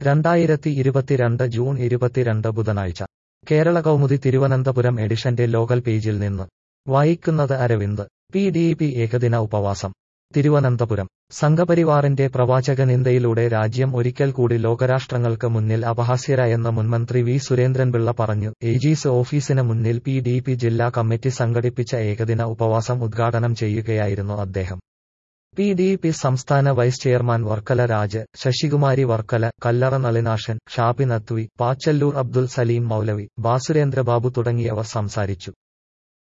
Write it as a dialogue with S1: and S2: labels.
S1: രണ്ടായിരത്തി ഇരുപത്തിരണ്ട് ജൂൺ ഇരുപത്തിരണ്ട് ബുധനാഴ്ച കേരള കൗമുദി തിരുവനന്തപുരം എഡിഷന്റെ ലോകൽ പേജിൽ നിന്ന് വായിക്കുന്നത് അരവിന്ദ് പി ഡി പി ഏകദിന ഉപവാസം തിരുവനന്തപുരം സംഘപരിവാറിന്റെ പ്രവാചക നിന്ദയിലൂടെ രാജ്യം ഒരിക്കൽ കൂടി ലോകരാഷ്ട്രങ്ങൾക്ക് മുന്നിൽ അപഹാസ്യരായെന്ന് മുൻമന്ത്രി വി സുരേന്ദ്രൻപിള്ള പറഞ്ഞു ഏജീസ് ഓഫീസിന് മുന്നിൽ പി ഡി പി ജില്ലാ കമ്മിറ്റി സംഘടിപ്പിച്ച ഏകദിന ഉപവാസം ഉദ്ഘാടനം ചെയ്യുകയായിരുന്നു അദ്ദേഹം പി ഡി പി സംസ്ഥാന വൈസ് ചെയർമാൻ വർക്കല രാജ് ശശികുമാരി വർക്കല കല്ലറ നളിനാശൻ ഷാബി നത്വി പാച്ചല്ലൂർ അബ്ദുൽ സലീം മൗലവി ബാസുരേന്ദ്രബാബു തുടങ്ങിയവർ സംസാരിച്ചു